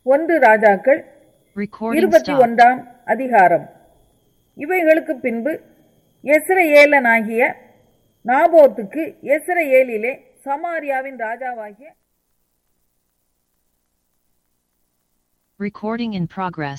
ஒன்று ராஜாக்கள் Recording இருபத்தி stopped. ஒன்றாம் அதிகாரம் இவைகளுக்கு பின்பு எஸ்ரஏலனாகிய நாபோத்துக்கு எஸ்ரஏலிலே சமாரியாவின் ராஜாவாகிய Recording in progress.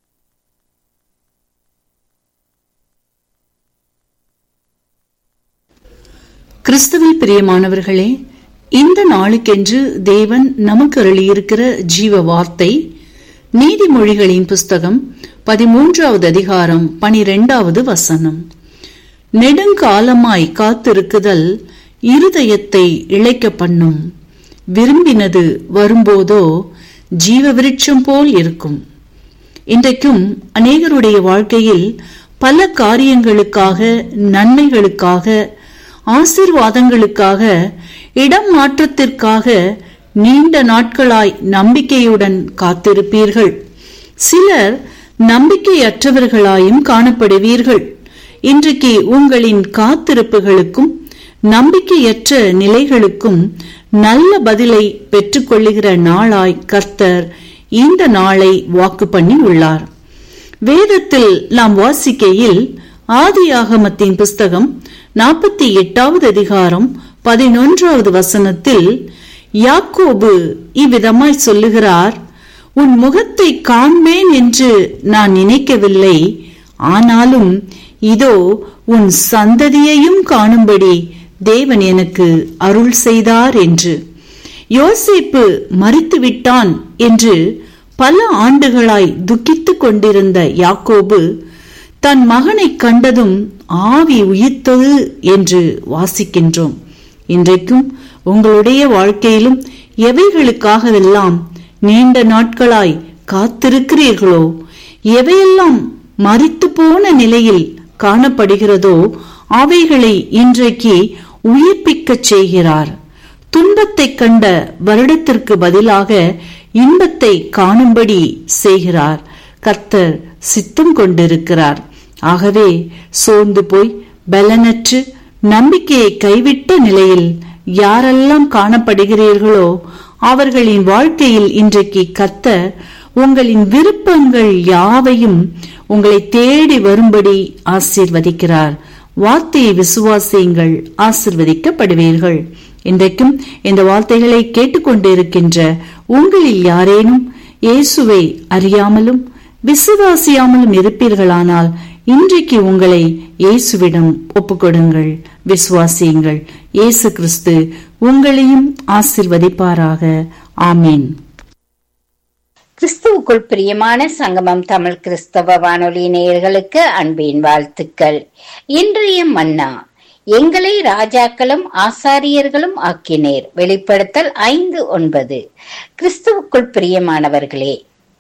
கிறிஸ்துவில் பிரியமானவர்களே இந்த நாளுக்கென்று தேவன் நமக்கு அருளியிருக்கிற ஜீவ வார்த்தை நீதிமொழிகளின் புஸ்தகம் பதிமூன்றாவது அதிகாரம் பனிரெண்டாவது வசனம் நெடுங்காலமாய் காத்திருக்குதல் இருதயத்தை இழைக்க பண்ணும் விரும்பினது வரும்போதோ ஜீவ விருட்சம் போல் இருக்கும் இன்றைக்கும் அநேகருடைய வாழ்க்கையில் பல காரியங்களுக்காக நன்மைகளுக்காக ஆசீர்வாதங்களுக்காக இடம் மாற்றத்திற்காக நீண்ட நாட்களாய் நம்பிக்கையுடன் காத்திருப்பீர்கள் சிலர் நம்பிக்கையற்றவர்களாயும் காணப்படுவீர்கள் இன்றைக்கு உங்களின் காத்திருப்புகளுக்கும் நம்பிக்கையற்ற நிலைகளுக்கும் நல்ல பதிலை பெற்றுக்கொள்ளுகிற நாளாய் கர்த்தர் இந்த நாளை வாக்கு பண்ணி உள்ளார் வேதத்தில் நாம் வாசிக்கையில் ஆதியாகமத்தின் புஸ்தகம் நாற்பத்தி எட்டாவது அதிகாரம் பதினொன்றாவது வசனத்தில் யாக்கோபு இவ்விதமாய் சொல்லுகிறார் உன் முகத்தை காண்பேன் என்று நான் நினைக்கவில்லை ஆனாலும் இதோ உன் சந்ததியையும் காணும்படி தேவன் எனக்கு அருள் செய்தார் என்று யோசேப்பு மறித்து விட்டான் என்று பல ஆண்டுகளாய் துக்கித்துக் கொண்டிருந்த யாக்கோபு தன் மகனை கண்டதும் ஆவி உயிர்த்தது என்று வாசிக்கின்றோம் இன்றைக்கும் உங்களுடைய வாழ்க்கையிலும் எவைகளுக்காகவெல்லாம் நீண்ட நாட்களாய் காத்திருக்கிறீர்களோ எவையெல்லாம் மறித்து போன நிலையில் காணப்படுகிறதோ அவைகளை இன்றைக்கு உயிர்ப்பிக்கச் செய்கிறார் துன்பத்தை கண்ட வருடத்திற்கு பதிலாக இன்பத்தை காணும்படி செய்கிறார் கர்த்தர் சித்தம் கொண்டிருக்கிறார் ஆகவே சோர்ந்து போய் பலனற்று நம்பிக்கையை கைவிட்ட நிலையில் யாரெல்லாம் காணப்படுகிறீர்களோ அவர்களின் வாழ்க்கையில் இன்றைக்கு கர்த்தர் உங்களின் விருப்பங்கள் யாவையும் உங்களை தேடி வரும்படி ஆசீர்வதிக்கிறார் வார்த்தையை விசுவாசியுங்கள் ஆசிர்வதிக்கப்படுவீர்கள் இன்றைக்கும் இந்த வார்த்தைகளை கேட்டுக்கொண்டிருக்கின்ற உங்களில் யாரேனும் இயேசுவை அறியாமலும் விசுவாசியாமலும் இருப்பீர்களானால் இன்றைக்கு உங்களை இயேசுவிடம் ஒப்புக்கொடுங்கள் விசுவாசியுங்கள் இயேசு கிறிஸ்து உங்களையும் ஆசிர்வதிப்பாராக ஆமேன் கிறிஸ்துவுக்குள் பிரியமான சங்கமம் தமிழ் கிறிஸ்தவ வானொலி நேயர்களுக்கு அன்பின் வாழ்த்துக்கள் இன்றைய மன்னா எங்களை ராஜாக்களும் ஆசாரியர்களும் ஆக்கினேர் வெளிப்படுத்தல் ஐந்து ஒன்பது கிறிஸ்துவுக்குள் பிரியமானவர்களே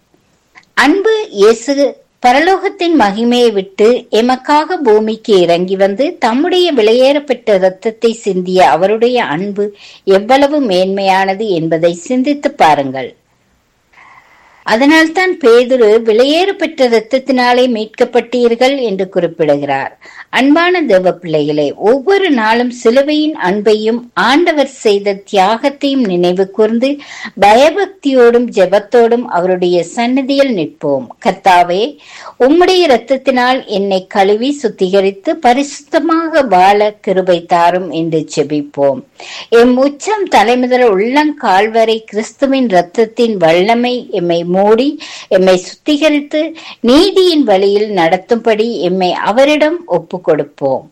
அன்பு இயேசு பரலோகத்தின் மகிமையை விட்டு எமக்காக பூமிக்கு இறங்கி வந்து தம்முடைய விலையேறப்பட்ட இரத்தத்தை சிந்திய அவருடைய அன்பு எவ்வளவு மேன்மையானது என்பதை சிந்தித்து பாருங்கள் அதனால்தான் பேதுரு விலையேறு பெற்ற இரத்தத்தினாலே மீட்கப்பட்டீர்கள் என்று குறிப்பிடுகிறார் அன்பான தேவ பிள்ளைகளே ஒவ்வொரு நாளும் சிலுவையின் அன்பையும் ஆண்டவர் செய்த தியாகத்தையும் நினைவு கூர்ந்து பயபக்தியோடும் ஜெபத்தோடும் அவருடைய சன்னதியில் நிற்போம் கர்த்தாவே உம்முடைய இரத்தத்தினால் என்னை கழுவி சுத்திகரித்து பரிசுத்தமாக வாழ கிருபை தாரும் என்று செபிப்போம் எம் உச்சம் தலைமுதல் உள்ளங்கால் வரை கிறிஸ்துவின் இரத்தத்தின் வல்லமை எம்மை மூடி எம்மை சுத்திகரித்து நீதியின் வழியில் நடத்தும்படி எம்மை அவரிடம் ஒப்பு கொடுப்போம்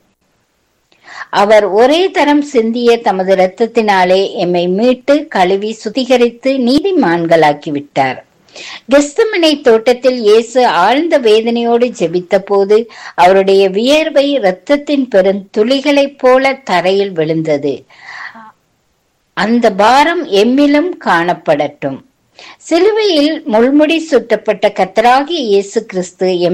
அவர் ஒரே தரம் சிந்திய தமது இரத்தத்தினாலே எம்மை மீட்டு கழுவி சுத்திகரித்து நீதிமான்களாக்கி விட்டார் கெஸ்தமனை தோட்டத்தில் இயேசு ஆழ்ந்த வேதனையோடு ஜெபித்த போது அவருடைய வியர்வை இரத்தத்தின் பெரும் துளிகளைப் போல தரையில் விழுந்தது அந்த பாரம் எம்மிலும் காணப்படட்டும் சிலுவையில் முள்முடி சுட்டப்பட்ட கத்தராகிய இயேசு கிறிஸ்து எம்